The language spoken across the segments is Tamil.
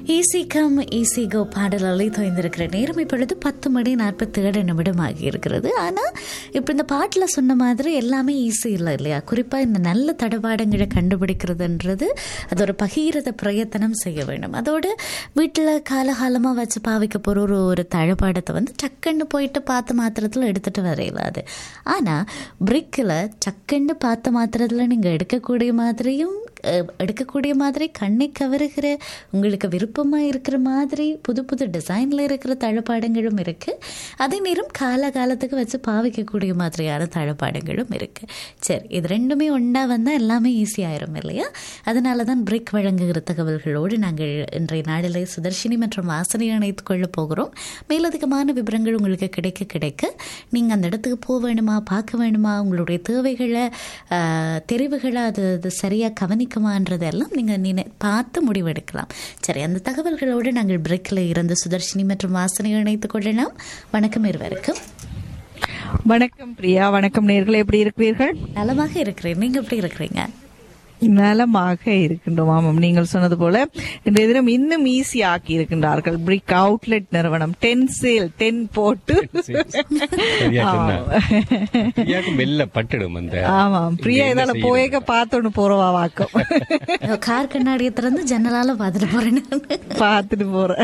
ஈசி கம் ஈசி கோ பாடல் அழைத்தோய்ந்திருக்கிற நேரம் இப்பொழுது பத்து மணி நாற்பத்தி ஏழு நிமிடம் ஆகி இருக்கிறது ஆனால் இப்போ இந்த பாட்டில் சொன்ன மாதிரி எல்லாமே ஈஸி இல்லை இல்லையா குறிப்பாக இந்த நல்ல தடபாடங்களை கண்டுபிடிக்கிறதுன்றது அது ஒரு பகீரத பிரயத்தனம் செய்ய வேண்டும் அதோடு வீட்டில் காலகாலமாக வச்சு பாவிக்க போகிற ஒரு ஒரு தழபாடத்தை வந்து டக்குன்னு போயிட்டு பார்த்த மாத்திரத்தில் எடுத்துகிட்டு வரையல அது ஆனால் பிரிக்கில் டக்குன்னு பார்த்த மாத்திரத்தில் நீங்கள் எடுக்கக்கூடிய மாதிரியும் அஹ், எடுக்கக்கூடிய மாதிரி கண்ணை கவருகிற உங்களுக்கு விருப்பமாக இருக்கிற மாதிரி புது புது டிசைனில் இருக்கிற தளபாடங்களும் இருக்குது அதே நேரம் காலகாலத்துக்கு வச்சு பாவிக்கக்கூடிய மாதிரியான தளபாடங்களும் இருக்குது சரி இது ரெண்டுமே ஒன்றா வந்தால் எல்லாமே ஈஸியாயிரும் இல்லையா அதனால தான் பிரேக் வழங்குகிற தகவல்களோடு நாங்கள் இன்றைய நாளில் சுதர்ஷினி மற்றும் வாசனை இணைத்துக் கொள்ள போகிறோம் மேலதிகமான விவரங்கள் உங்களுக்கு கிடைக்க கிடைக்க நீங்கள் அந்த இடத்துக்கு போக வேணுமா பார்க்க வேணுமா உங்களுடைய தேவைகளை ஆஹ், தெரிவுகளை அது அது சரியாக கவனிக்குமான்றதெல்லாம் நீங்கள் நினை பார்த்து முடிவெடுக்கலாம் சரி அந்த தகவல்களோடு நாங்கள் பிரேக்கில் இருந்து சுதர்ஷினி மற்றும் வாசனை இணைத்துக் கொள்ளலாம் வணக்கம் இருவருக்கும் வணக்கம் பிரியா வணக்கம் நேர்களே எப்படி இருக்கிறீர்கள் நலமாக இருக்கிறேன் நீங்கள் எப்படி இருக்கிறீங்க நலமாக இருக்கின்றோம் ஆமாம் நீங்கள் சொன்னது போல இன்றைய தினம் இன்னும் ஈஸி ஆக்கி இருக்கின்றார்கள் பிரிக் அவுட்லெட் நிறுவனம் டென் சேல் டென் போட்டு சரியா சொன்னா. பிரியாக்கு மெல்ல பட்டுடும் அந்த ஆமாம் பிரியா இங்க என்ன இதால செய்யுது? போயக்க பார்த்தோன்னு போறவா வாக்கம் கார் கண்ணாடியை திறந்து ஜன்னலால பார்த்துட்டு போறேன் நான். பார்த்துட்டு போறேன்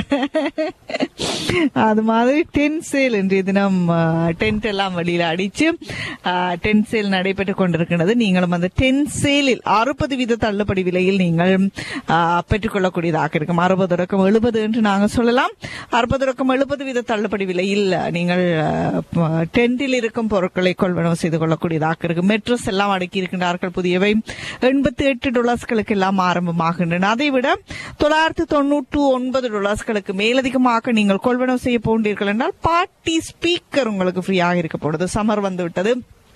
அது மாதிரி டென் சேல் இன்றைய தினம் டென்ட் எல்லாம் வெளியில அடிச்சு டென் சேல் நடைபெற்றுக் கொண்டிருக்கிறது நீங்களும் அந்த டென் சேலில் அறுபது வீத தள்ளுபடி விலையில் நீங்கள் ஆ, பெற்றுக்கொள்ளக்கூடியதாக இருக்கும் அறுபது ரொக்கம் எழுபது என்று நாங்கள் சொல்லலாம் அறுபது ரொக்கம் எழுபது வீத தள்ளுபடி விலையில் நீங்கள் டென்ட்டில் இருக்கும் பொருட்களை கொள்வனவு செய்து கொள்ளக்கூடியதாக இருக்கும் மெட்ரஸ் எல்லாம் அடக்கி இருக்கின்றார்கள் புதியவை எண்பத்தி எட்டு டாலர்ஸ்களுக்கு எல்லாம் ஆரம்பமாகின்றன அதை விட தொள்ளாயிரத்து தொண்ணூற்று ஒன்பது டாலர்ஸ்களுக்கு மேலதிகமாக நீங்கள் கொள்வனவு செய்ய போன்றீர்கள் என்றால் பார்ட்டி ஸ்பீக்கர் உங்களுக்கு ஃப்ரீயாக இருக்க போடுது சம்மர் வந்து விட்டது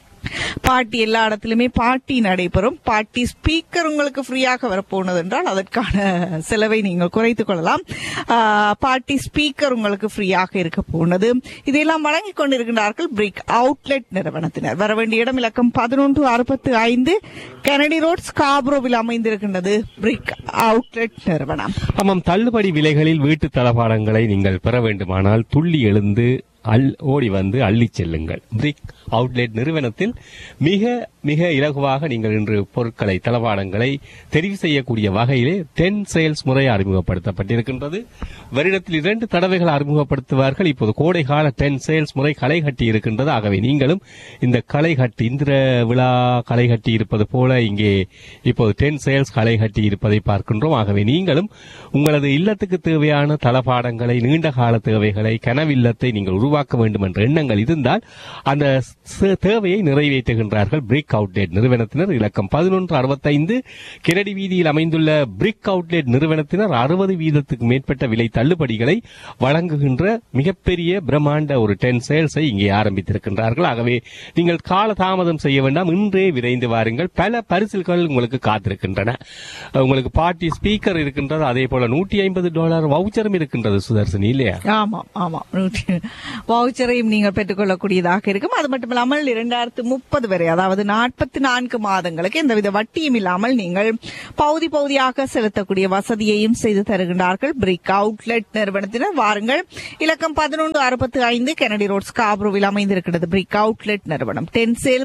பாட்டி எல்லா இடத்திலுமே பாட்டி நடைபெறும் பாட்டி ஸ்பீக்கர் உங்களுக்கு ஃப்ரீயாக வரப்போனது என்றால் அதற்கான செலவை நீங்கள் குறைத்துக் கொள்ளலாம் ஆஹ், பாட்டி ஸ்பீக்கர் உங்களுக்கு ஃப்ரீயாக இருக்க போனது இதையெல்லாம் வழங்கிக் கொண்டிருக்கின்றார்கள் பிரிக் அவுட்லெட் நிறுவனத்தினர் வர வேண்டிய இடம் இலக்கம் பதினொன்று அறுபத்து ஐந்து கெனடி ரோட் ஸ்காப்ரோவில் அமைந்திருக்கின்றது பிரிக் அவுட்லெட் நிறுவனம் ஆமாம் தள்ளுபடி விலைகளில் வீட்டு தளபாடங்களை நீங்கள் பெற வேண்டுமானால் துள்ளி எழுந்து அல் ஓடி வந்து அள்ளிச் செல்லுங்கள் பிரிக் அவுட்லெட் நிறுவனத்தில் மிக மிக இலகுவாக நீங்கள் இன்று பொருட்களை தளபாடங்களை தெரிவு செய்யக்கூடிய வகையிலே டென் சேல்ஸ் முறை அறிமுகப்படுத்தப்பட்டிருக்கின்றது வருடத்தில் இரண்டு தடவைகள் அறிமுகப்படுத்துவார்கள் இப்போது கோடை கால டென் சேல்ஸ் முறை களை கட்டி இருக்கின்றது ஆகவே நீங்களும் இந்த களை கட்டி இந்திர விழா களை கட்டி இருப்பது போல இங்கே இப்போது டென் சேல்ஸ் களை கட்டி இருப்பதை பார்க்கின்றோம் ஆகவே நீங்களும் உங்களது இல்லத்துக்கு தேவையான தளபாடங்களை நீண்ட கால தேவைகளை கனவில்லத்தை நீங்கள் உருவாக்க வேண்டும் என்ற எண்ணங்கள் இருந்தால் அந்த ச- தேவையை நிறைவேற்றுகின்றார்கள் பிரிக் அவுட்லெட் நிறுவனத்தினர் இலக்கம் பதினொன்று அறுபத்தைந்து கெனடி வீதியில் அமைந்துள்ள பிரிக் அவுட்லெட் நிறுவனத்தினர் அறுபது வீதத்துக்கு மேற்பட்ட விலை தள்ளுபடிகளை வழங்குகின்ற மிகப்பெரிய பிரம்மாண்ட ஒரு டென் சேல்ஸை இங்கே ஆரம்பித்திருக்கின்றார்கள் ஆகவே நீங்கள் கால தாமதம் செய்ய வேண்டாம் இன்றே விரைந்து வாருங்கள் பல பரிசில்கள் உங்களுக்கு காத்திருக்கின்றன உங்களுக்கு பார்ட்டி ஸ்பீக்கர் இருக்கின்றது அதே போல நூற்றி ஐம்பது டாலர் வவுச்சரும் இருக்கின்றது சுதர்சனி இல்லையா ஆமாம் ஆமாம் வவுச்சரையும் நீங்கள் பெற்றுக்கொள்ளக்கூடியதாக இருக்கும் அது மட்டும் இல்லாமல் இரண்டாயிரத்து முப்பது வரை அதாவது நாற்பத்தி நான்கு மாதங்களுக்கு எந்தவித வட்டியும் இல்லாமல் நீங்கள் பகுதி பகுதியாக செலுத்தக்கூடிய வசதியையும் செய்து தருகின்றார்கள் பிரிக் அவுட்லெட் நிறுவனத்தினர் வாருங்கள் இலக்கம் பதினொன்று அறுபத்தி ஐந்து கெனடி ரோட் ஸ்காப்ரோவில் அமைந்திருக்கிறது பிரிக் அவுட்லெட் நிறுவனம் டென்சேல்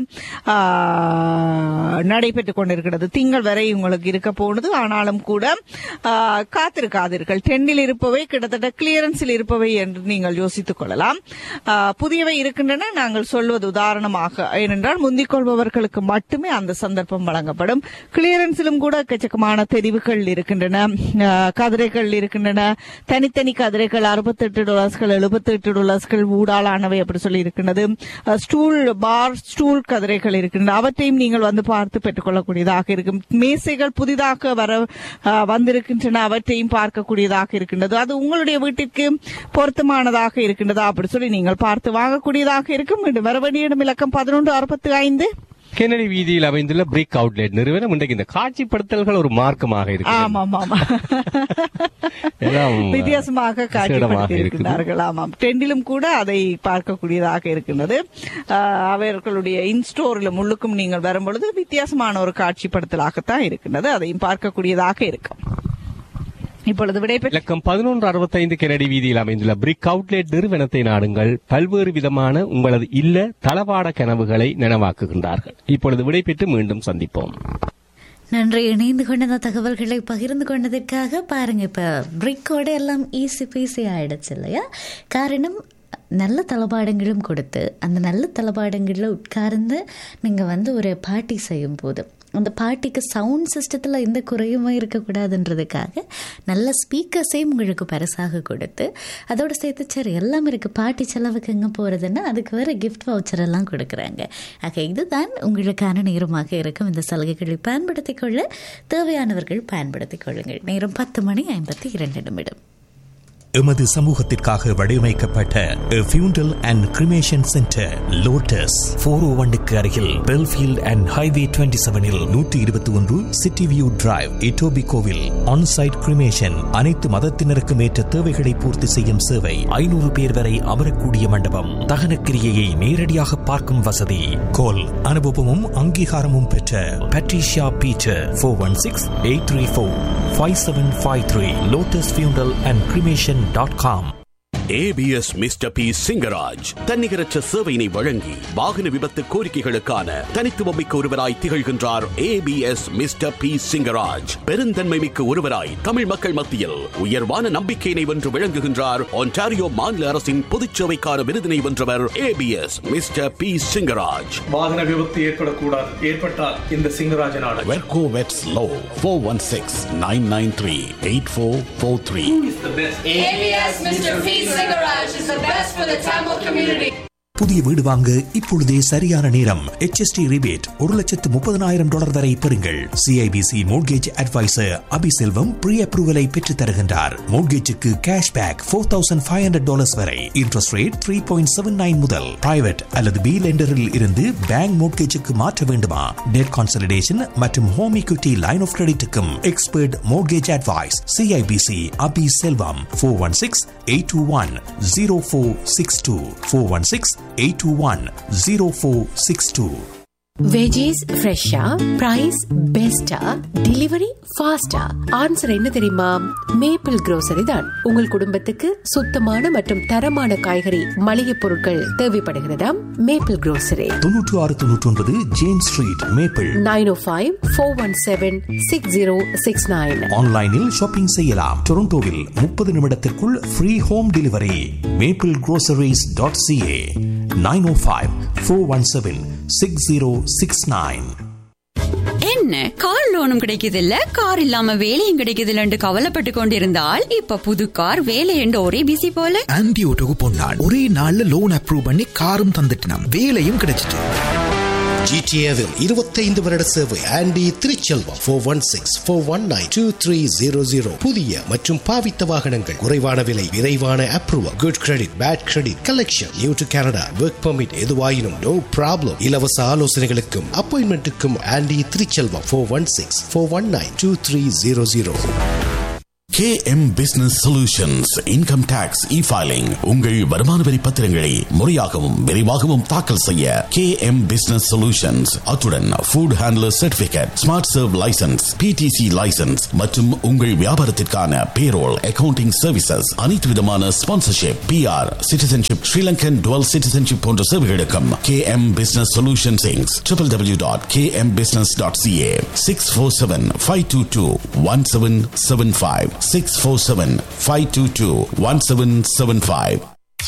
நடைபெற்றுக் கொண்டிருக்கிறது திங்கள் வரை உங்களுக்கு இருக்க போனது ஆனாலும் கூட ஆ, காத்திருக்காதீர்கள் டென்னில் இருப்பவை கிட்டத்தட்ட கிளியரன்ஸில் இருப்பவை என்று நீங்கள் யோசித்துக் கொள்ளலாம் ஆ, புதியவை இருக்கின்றன நாங்கள் சொல்வது உதாரணமாக ஏனென்றால் முந்திக் கொள்பவர்களுக்கு மட்டுமே அந்த சந்தர்ப்பம் வழங்கப்படும் கிளியரன்ஸிலும் கூட எக்கச்சக்கமான தெரிவுகள் இருக்கின்றன ஆ, கதிரைகள் இருக்கின்றன தனித்தனி கதிரைகள் அறுபத்தெட்டு டாலர்ஸ்கள் எழுபத்தெட்டு டாலர்ஸ்கள் ஊடாலானவை அப்படி சொல்லி இருக்கின்றது ஆ, ஸ்டூல் பார் ஸ்டூல் கதிரைகள் இருக்கின்றன அவற்றையும் நீங்கள் வந்து பார்த்து பெற்றுக்கொள்ளக்கூடியதாக இருக்கும் மேசைகள் புதிதாக வர ஆ, வந்திருக்கின்றன அவற்றையும் பார்க்கக்கூடியதாக இருக்கின்றது அது உங்களுடைய வீட்டிற்கு பொருத்தமானதாக இருக்கின்றதா அப்படி சொல்லி நீங்கள் பார்த்து வாங்கக்கூடியதாக இருக்கும் மீண்டும் வர வேண்டிய இடம் இலக்கம் பதினொன்று அறுபத்தி ஐந்து கெனடி வீதியில் அமைந்துள்ள பிரிக் அவுட்லெட் நிறுவனம் இன்றைக்கு இந்த காட்சிப்படுத்தல்கள் ஒரு மார்க்கமாக இருக்கு ஆமாம் ஆமாம் எல்லாம் வித்தியாசமாக விசேடமாக காட்சிப்படுத்தி இருக்குது. இருக்கிறார்கள் ஆமாம் டெண்டிலும் கூட அதை பார்க்கக்கூடியதாக இருக்கின்றது ஆஹ், அவர்களுடைய இன்ஸ்டோரிலும் உள்ளுக்கும் நீங்கள் வரும்பொழுது வித்தியாசமான ஒரு காட்சிப்படுத்தலாகத்தான் இருக்கின்றது அதையும் பார்க்கக்கூடியதாக இருக்கும் இப்பொழுது விடைபெற்று இலக்கம் பதினொன்று அறுபத்தைந்து கெனடி வீதியில் அமைந்துள்ள பிரிக் அவுட்லெட் நிறுவனத்தை நாடுங்கள் பல்வேறு விதமான உங்களது இல்ல தளவாட கனவுகளை நனவாக்குகின்றார்கள் இப்பொழுது விடைபெற்று மீண்டும் சந்திப்போம் நன்றி இணைந்து கொண்ட இந்த தகவல்களை பகிர்ந்து கொண்டதற்காக பாருங்க இப்ப பிரிக்கோட எல்லாம் ஈஸி பீஸி ஆயிடுச்சு இல்லையா காரணம் நல்ல தளபாடங்களும் கொடுத்து அந்த நல்ல தளபாடங்களில் உட்கார்ந்து நீங்கள் வந்து ஒரு பார்ட்டி செய்யும் போது அந்த பார்ட்டிக்கு சவுண்ட் சிஸ்டத்தில் எந்த குறையுமே இருக்கக்கூடாதுன்றதுக்காக நல்ல ஸ்பீக்கர்ஸையும் உங்களுக்கு பரிசாக கொடுத்து அதோடு சேர்த்து சரி எல்லாம் இருக்குது பார்ட்டி செலவுக்கு எங்கே போகிறதுன்னா அதுக்கு வேறு கிஃப்ட் வவுச்சர் எல்லாம் கொடுக்குறாங்க ஆக இதுதான் உங்களுக்கான நேரமாக இருக்கும் இந்த சலுகைகளை பயன்படுத்திக் கொள்ள தேவையானவர்கள் பயன்படுத்திக் கொள்ளுங்கள் நேரம் பத்து மணி ஐம்பத்தி இரண்டு நிமிடம் எமது சமூகத்திற்காக வடிவமைக்கப்பட்ட funeral and cremation centre Lotus four O ஒன்னுக்கு அருகில் பெல்ஃபீல்ட் அண்ட் ஹைவே டுவெண்ட்டி செவனில் நூற்றி இருபத்தி ஒன்று சிட்டி வியூ டிரைவ் இட்டோபி கோவில் ஆன்சைட் கிரிமேஷன் அனைத்து மதத்தினருக்கும் ஏற்ற தேவைகளை பூர்த்தி செய்யும் சேவை ஐநூறு பேர் வரை அமரக்கூடிய மண்டபம் தகன கிரியையை நேரடியாக பார்க்கும் வசதி கோல் அனுபவமும் அங்கீகாரமும் பெற்ற Patricia Peter four one six eight three four five seven five three Lotus funeral and cremation dot com ABS Mister P Singaraj தன்னிகரற்ற சேவையினை வழங்கி வாகன விபத்து கோரிக்கைகளுக்கான தனித்துவமிக்க ஒருவராய் திகழ்கின்றார் ஏபிஎஸ் மிஸ்டர் பி சிங்கராஜ் பெருந்தன்மை மிக்க ஒருவராய் தமிழ் மக்கள் மத்தியில் உயர்வான நம்பிக்கையினை வென்று விளங்குகின்றார் ஒன்டாரியோ மாநில அரசின் பொதுச்சேவைக்கான விருதினை வென்றவர் ஏபிஎஸ் மிஸ்டர் பி சிங்கராஜ் வாகன விபத்து ஏற்படக்கூடாது ஏற்பட்டால் இந்த சிங்கராஜன் ஆடல் வெர்கோ வெட்ஸ் லோ four one six nine nine three eight four four three ABS Mr. P. Garage is the best for the Tamil community. புதிய வீடு வாங்க இப்பொழுதே சரியான நேரம் HST ரிபேட் ஒரு லட்சத்து முப்பதனாயிரம் டாலர் வரை பெறுங்கள் CIBC mortgage advisor Abiselvam pre அப்ரூவலை பெற்றுத் தருகின்றார் மோட்கேஜுக்கு cash back four thousand five hundred dollars வரை interest rate three point seven nine முதல் பிரைவேட் அல்லது பி லெண்டரில் இருந்து பேங்க் மோட்கேஜுக்கு மாற்ற வேண்டுமா டெட் கான்சலிடேஷன் மற்றும் ஹோம் equity லைன் ஆஃப் கிரெடிட்டுக்கும் expert mortgage advice CIBC Abi Selvam four one six eight two one zero four six two four one six eight two one zero four six two veggies ஃப்ரெஷ்ஷா பிரைஸ் பெஸ்டா டெலிவரி ஃபாஸ்டா ஆன்சர் என்ன தெரியுமா மேப்பிள் grocery தான் உங்கள் குடும்பத்துக்கு சுத்தமான மற்றும் தரமான காய்கறி மளிகை பொருட்கள் தேவைப்படுகிறதா மேப்பிள் grocery தொன்னூற்று ஆறு தொன்னூற்றி ஒன்பது James Street Maple nine O five four one seven six zero six nine ஆன்லைனில் ஷாப்பிங் செய்யலாம் டொரண்டோவில் முப்பது நிமிடத்திற்குள் free home delivery Maple groceries.ca dot CA nine O five four one seven six zero six nine என்ன கார் லோனும் கிடைக்குது இல்ல கார் இல்லாம வேலையும் கிடைக்குது இல்லன்னு கவலைப்பட்டு கொண்டிருந்தால் இப்ப புது கார் வேலை என்று ஒரே பிசி போல ஆன்டி ஓட்டோக்கு பொன்னாள் ஒரே நாள்ல லோன் அப்ரூவ் பண்ணி காரும் தந்துட்டினாம் வேலையும் கிடைச்சிட்டு ஜிடிஏவில் இருபத்தைந்து வருட சேவை Andy Thiruchelvam four one six four one nine two three zero zero புதிய மற்றும் பாவித்த வாகனங்கள் குறைவான விலை விரைவான approval good credit bad credit collection new to Canada work permit எதுவாயினும் நோ ப்ராப்ளம் இலவச ஆலோசனைகளுக்கும் அப்பாயின்மெண்ட்டுக்கும் Andy Thiruchelvam four one six four one nine two three zero zero KM Business Solutions Income Tax E-Filing உங்கள் வருமான வரி பத்திரங்களை முறையாகவும் விரைவாகவும் தாக்கல் செய்ய KM Business Solutions அத்துடன் Food Handler Certificate Smart Serve License PTC License மற்றும் உங்கள் வியாபாரத்திற்கான Payroll Accounting Services அனைத்து விதமான Sponsorship PR Citizenship Sri Lankan Dual Citizenship போன்ற சேவைகளுக்கும் KM Business Solutions Inc. www.kmbusiness.ca 647-522-1775 647-522-1775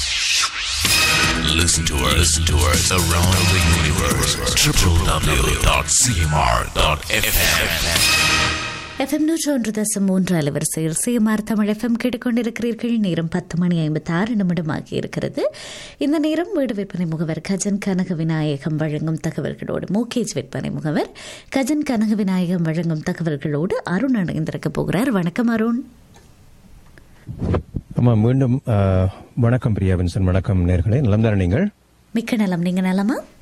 Listen to us, to us around the universe. www.cmr.fm. FM நூற்று ஒன்று தசம் மூன்று அலைவரிசையில் சிஎம்ஆர் தமிழ் எஃப்எம் கேட்டுக்கொண்டிருக்கிறீர்கள் நேரம் பத்து மணி ஐம்பத்தி ஆறு நிமிடமாகி இருக்கிறது இந்த நேரம் வீடு விற்பனை முகவர் கஜன் கனக விநாயகம் வழங்கும் தகவல்களோடு மூக்கேஜ் விற்பனை முகவர் கஜன் கனக விநாயகம் வழங்கும் தகவல்களோடு அருண் இணைந்திருக்க போகிறார் வணக்கம் அருண் ஆமா மீண்டும் ஆ, வணக்கம் பிரியா வின்சன் வணக்கம் நேர்களே நலம் தானே நீங்கள் மிக்க நலம் நீங்க நலமா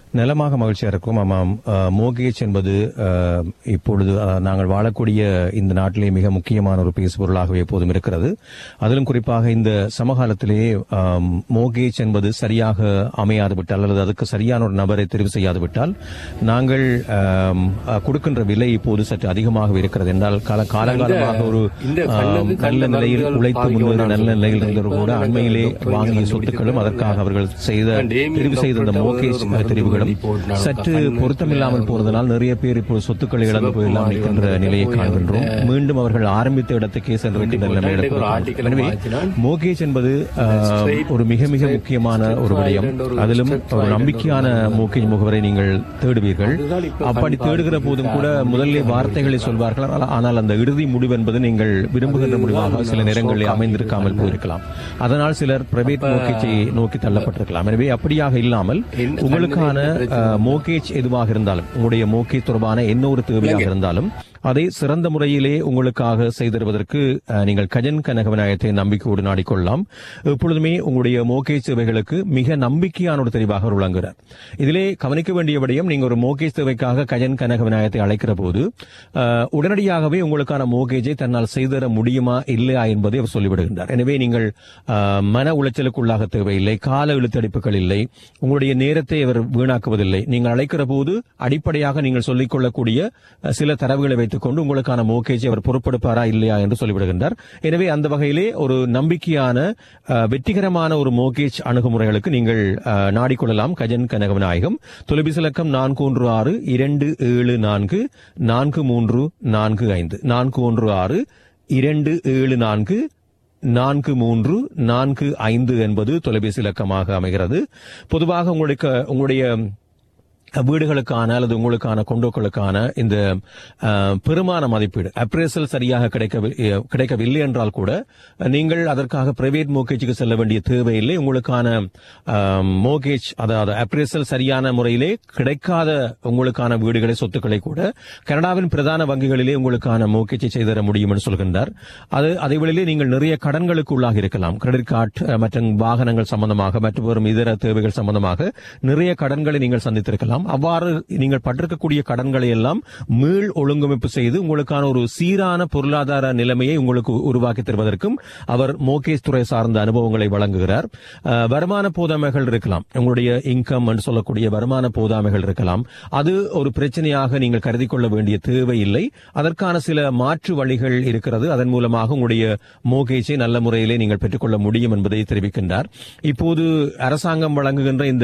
நலமாக மகிழ்ச்சியா இருக்கும் ஆமாம் மோகேஜ் என்பது அஹ், இப்பொழுது அஹ், நாங்கள் வாழக்கூடிய இந்த நாட்டிலே மிக முக்கியமான ஒரு பேசுபொருளாகவே எப்போதும் இருக்கிறது அதிலும் குறிப்பாக இந்த சமகாலத்திலேயே ஆம், மோகேஜ் என்பது சரியாக அமையாது விட்டால் அல்லது அதுக்கு சரியான ஒரு நபரை தெரிவு செய்யாது விட்டால் நாங்கள் ஆம், அஹ், கொடுக்கின்ற விலை இப்போது சற்று அதிகமாக இருக்கிறது என்றால் கால காலகாலமாக ஒரு இந்த ஆம், கண்ணது நல்ல கண்ட நிலையில் கண்கள் உழைத்து பாதிக்க முன்னேறி வேண்டாம் நல்ல நிலையில் இருந்தவர் கூட இப்ப அண்மையிலே இப்ப வாங்கிய இங்க சொத்துக்களும் அதற்காக அவர்கள் செய்த டேமியன் தெரிவு செய்த இந்த டாக்டர் மோகேஜ் ஒரு மருந்து தெரிவுகளும் எழுதி போட்டாங்க. சற்று கண்ணு பொருத்தமில்லாமல் போறதனால் நிறைய பேர் இப்போ சொத்துக்களை இழந்து போயெல்லாம் சிவப்பு நிற்கின்ற மாதிரி நிலையை வந்து காண்கின்றோம் போய் மீண்டும் அவர்கள் ஆரம்பித்த இடத்துக்கே சென்றிருக்கின்ற போட்டா நிலைமையில இன்றைக்கு ஒரு இருக்கிறோம். article எனவே மாற்றினால் மோகேஜ் என்பது ஆஹ், straight- ஒரு மிக மிக முக்கியமான ஒரு விடயம் இரண்டு ஒரு அதிலும் straight ஒரு line நம்பிக்கையான மோகேஜ் முகவரை நீங்கள் தேடுவீர்கள் அதுதான் இப்ப அப்படி கண்பார்வை தேடுகிற போதும் கூட முதல்ல வார்த்தைகளை சொல்வார்கள் ஆனால்- ஆனால் அந்த இறுதி முடிவு என்பது நீங்கள் விரும்புகின்ற முடிவாக சில நேரங்களில் அமைந்திருக்காமல் போயிருக்கலாம் அதனால் சிலர் பிரைவேட் மோகேஜை நோக்கி தள்ளப்பட்டிருக்கலாம் எனவே அப்படியாக இல்லாமல் என்ன உங்களுக்கான கண்ணுல என்ன அஹ், மோகேஜ் எதுவாக இருந்தாலும் உங்களுடைய மோகேஜ் தொடர்பான என்ன ஒரு தேவையாக இருந்தாலும் அதை சிறந்த முறையிலே உங்களுக்காக செய்திருவதற்கு அஹ், நீங்கள் கஜன் கனகவிநாயகத்தை நம்பிக்கையோடு நாடிக்கொள்ளலாம் எப்பொழுதுமே உங்களுடைய மோகேஜ் தேவைகளுக்கு மிக நம்பிக்கையான ஒரு தெரிவாக அவர் விளங்குகிறார் இதிலே கவனிக்க வேண்டிய விடயம் நீங்க ஒரு மோகேஜ் தேவைக்காக கஜன் கனகவிநாயகத்தை அழைக்கிற போது அஹ், உடனடியாகவே உங்களுக்கான மோகேஜை தன்னால் செய்தர முடியுமா இல்லையா என்பதை அவர் சொல்லிவிடுகின்றார் எனவே நீங்கள் அஹ், மன உளைச்சலுக்குள்ளாக தேவையில்லை கால இழுத்தடிப்புகள் இல்லை உங்களுடைய நேரத்தை அவர் வீணாக்குவதில்லை நீங்கள் அழைக்கிற போது அடிப்படையாக நீங்கள் சொல்லிக் கொள்ளக்கூடிய அஹ், சில தரவுகளை வைத்துக் கொண்டு உங்களுக்கான மோகேஜை அவர் பொறுப்பெடுப்பாரா இல்லையா என்று சொல்லிவிடுகின்றார் எனவே அந்த வகையிலே ஒரு நம்பிக்கையான அஹ், வெற்றிகரமான ஒரு மோகேஜ் அணுகுமுறைகளுக்கு நீங்கள் அஹ், நாடிக்கொள்ளலாம் கஜன் கனகவிநாயகம் தொலைபேசி இலக்கம் நான்கு ஒன்று ஆறு இரண்டு ஏழு நான்கு நான்கு மூன்று நான்கு ஐந்து நான்கு ஒன்று ஆறு இரண்டு ஏழு நான்கு நான்கு மூன்று நான்கு ஐந்து என்பது தொலைபேசி இலக்கமாக அமைகிறது பொதுவாக உங்களுக்கு உங்களுடைய வீடுகளுக்கான அல்லது உங்களுக்கான கொண்டோக்களுக்கான இந்த அஹ், பெருமான மதிப்பீடு அப்ரேசல் சரியாக கிடைக்கவி- அஹ், கிடைக்கவில்லை என்றால் கூட நீங்கள் அதற்காக பிரைவேட் மோகேஜுக்கு செல்ல வேண்டிய தேவையில்லை உங்களுக்கான மோகேஜ் அதாவது அப்ரேசல் சரியான முறையிலே கிடைக்காத உங்களுக்கான வீடுகளை சொத்துக்களை கூட கனடாவின் பிரதான வங்கிகளிலே உங்களுக்கான மோகேஜை செய்தர முடியும் என்று சொல்கின்றார் அது அதே வேளையிலே நீங்கள் நிறைய கடன்களுக்கு உள்ளாகி இருக்கலாம் கிரெடிட் கார்டு அஹ், மற்றும் வாகனங்கள் சம்பந்தமாக மற்றும் வரும் இதர தேவைகள் சம்பந்தமாக நிறைய கடன்களை நீங்கள் சந்தித்திருக்கலாம் அவ்வாறு நீங்கள் பட்டிருக்கக்கூடிய கடன்களை எல்லாம் மீள் ஒழுங்கமைப்பு செய்து உங்களுக்கான ஒரு சீரான பொருளாதார நிலைமையை உங்களுக்கு உருவாக்கி தருவதற்கும் அவர் மோகேஷ் துறை சார்ந்த அனுபவங்களை வழங்குகிறார் அஹ், வருமான போதாமைகள் இருக்கலாம் உங்களுடைய இன்கம் என்று சொல்லக்கூடிய வருமான போதாமைகள் இருக்கலாம் அது ஒரு பிரச்சனையாக நீங்கள் கருதி கொள்ள வேண்டிய தேவையில்லை அதற்கான சில மாற்று வழிகள் இருக்கிறது அதன் மூலமாக உங்களுடைய மோகேஜை நல்ல முறையிலே நீங்கள் பெற்றுக்கொள்ள முடியும் என்பதை தெரிவிக்கின்றார் இப்போது அரசாங்கம் வழங்குகின்ற இந்த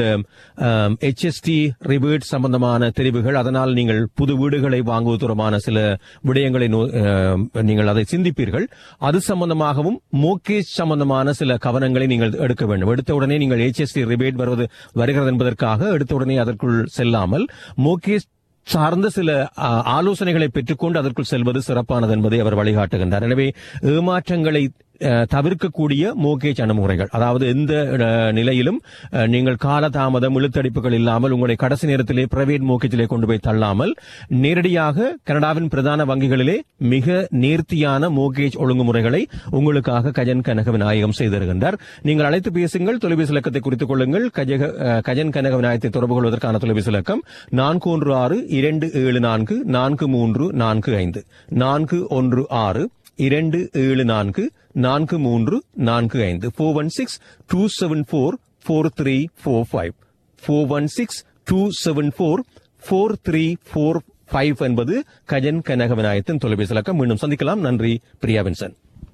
எச்எஸ்டி ரிபேட் சம்பந்தமான தெரிவுகள் அதனால் நீங்கள் புது வீடுகளை வாங்குவது தொடர்பான சில விடயங்களை நோ- அஹ், நீங்கள் அதை சிந்திப்பீர்கள் அது சம்பந்தமாகவும் மோகேஜ் சம்பந்தமான சில கவனங்களை நீங்கள் எடுக்க வேண்டும் எடுத்த உடனே நீங்கள் HST ரிபேட் வருவது வருகிறது என்பதற்காக எடுத்த உடனே அதற்குள் செல்லாமல் மோகேஜ் சார்ந்த சில ஆ, ஆலோசனைகளை பெற்றுக்கொண்டு அதற்குள் செல்வது சிறப்பானது என்பதை அவர் வழிகாட்டுகின்றார் எனவே ஏமாற்றங்களை அ, தவிர்க்கக்கூடிய மோகேஜ் அணுகுமுறைகள் அதாவது எந்த அ, நிலையிலும் அ, நீங்கள் காலதாமதம் இழுத்தடிப்புகள் இல்லாமல் உங்களை கடைசி நேரத்திலே பிரைவேட் மோகேஜிலே கொண்டு போய் தள்ளாமல் நேரடியாக கனடாவின் பிரதான வங்கிகளிலே மிக நேர்த்தியான மோகேஜ் ஒழுங்குமுறைகளை உங்களுக்காக கஜன் கனக விநாயகம் செய்திருக்கின்றார் நீங்கள் அழைத்து பேசுங்கள் தொலைபேசி இலக்கத்தை குறித்துக் கொள்ளுங்கள் கஜக அ, கஜன் கனக விநாயகத்தை தொடர்பு கொள்வதற்கான தொலைபேசி இலக்கம் நான்கு ஒன்று ஆறு இரண்டு ஏழு நான்கு நான்கு மூன்று நான்கு ஐந்து நான்கு ஒன்று ஆறு இரண்டு ஏழு நான்கு நான்கு மூன்று நான்கு ஐந்து four one six two seven four four three four five four one six two seven four four three four five என்பது கஜன் கனக விநாயகத்தின் தொலைபேசி இலக்கம் மீண்டும் சந்திக்கலாம் நன்றி பிரியா வின்சன்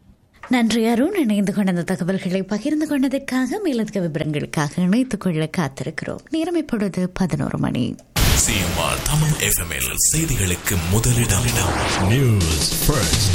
நன்றி அருண் இணைந்து கொண்ட இந்த தகவல்களை பகிர்ந்து கொண்டதற்காக மேலதிக விவரங்களுக்காக இணைத்துக் கொள்ள காத்திருக்கிறோம் நேரம் இப்பொழுது பதினோரு மணி சிஎம்ஆர் தமிழ் எஃப்எம்எல் செய்திகளுக்கு முதலிடம் நியூஸ் ஃபர்ஸ்ட்